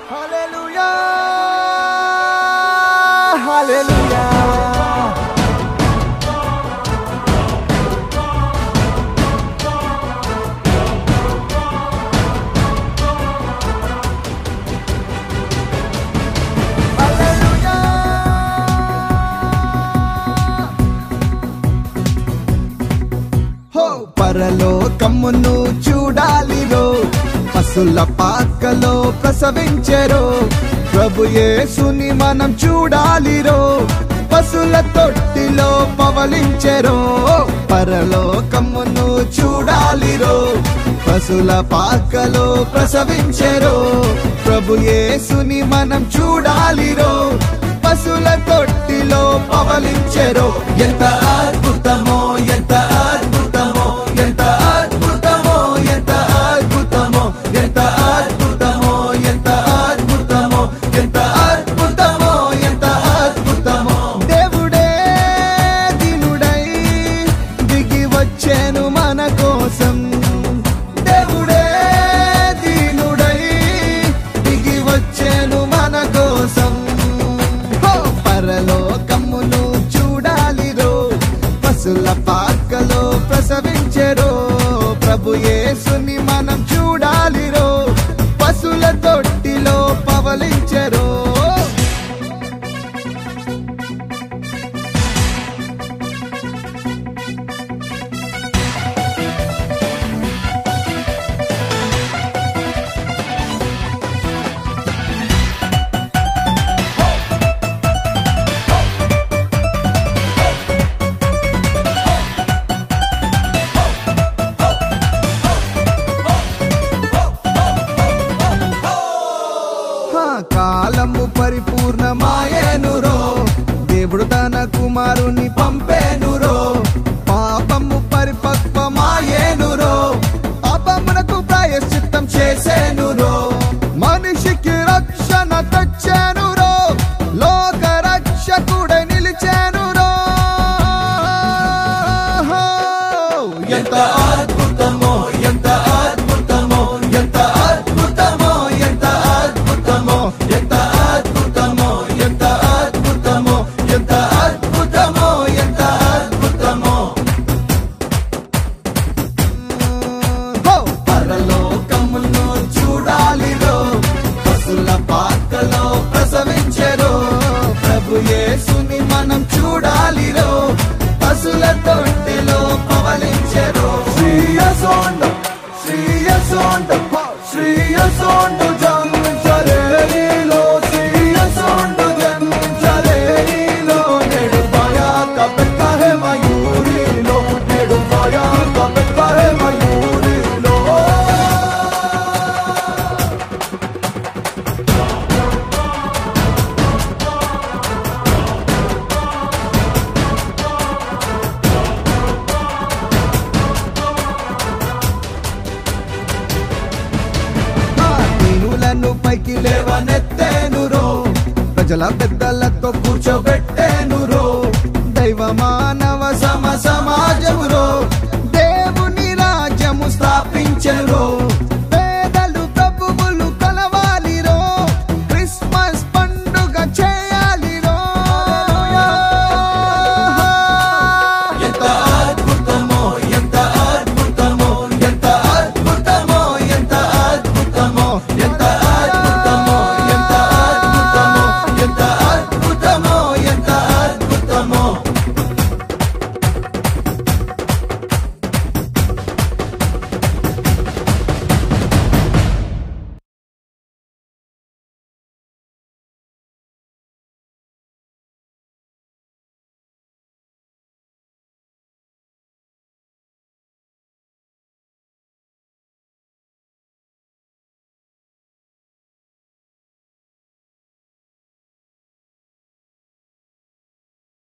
హల్లెలూయా హల్లెలూయా హల్లెలూయా హో పరలోకమును చూడాలిరో పశుల పాకలో ప్రసవించెరో ప్రభు యేసుని మనం చూడాలిరో పశుల తొట్టిలో పవలించెరో పరలోకమును చూడాలిరో పశుల పాకలో ప్రసవించెరో ప్రభు యేసుని మనం చూడాలిరో పశుల తొట్టిలో పవలించెరో ఎంత అద్భుతమో ఎంత అద్భుతమో ఎంత అద్భుతమో ఎంత అద్భుతమో ఎంత అద్భుతమో ఎంత అద్భుతమో ఎంత అద్భుతమో ఎంత అద్భుతమో దేవుడే దినుడై దిగి వచ్చాను మన కోసం దేవుడే దీనుడై దిగి వచ్చాను మన కోసం హో పరలోకమును చూడాలిరో పశుల పాకలో ప్రసవించెరో ప్రభు యేసుని మనం చూడాలిరో పశుల తొట్టిలో పవలించెరో హా, కాలము పరిపూర్ణమాయేనురో దేవుడు తన కుమారుని పంపేనురో పాపము పరిపక్వమాయేనురో పాపమునకు ప్రాయశ్చిత్తం చేసేనురో మనిషికి రక్షణ తెచ్చేనురో లోక రక్షకుడై నిలిచేనురో ఎంత అద్భుతమో ఎంత అద్భుతమో ఎంత అద్భుతమో ఎంత అద్భుతమో ఎంత అద్భుతమో ఎంత అద్భుతమో ఎంత అద్భుతమో ఎంత అద్భుతమో హో! పరలోకమును చూడాలిరో పశుల పాకలో ప్రసవించెరో ప్రభు యేసుని మనం చూడాలిరో పశుల తొట్టిలో పవలించెరో శ్రీయసోండ శ్రీయసోండ శ్రీయసోండ జన్మించలేనిలో శ్రీయసోండ జన్మించలేనిలో నేడు భయాక పెట్టే మయూరిలో నేడు భయాక పెట్టే మయూరిలో ఆ దీనులను పైకి లేవనెత్తేనురో ప్రజల పెద్దలతో కూర్చోబెట్టేనురో దైవ మానవ సమ సమాజమురో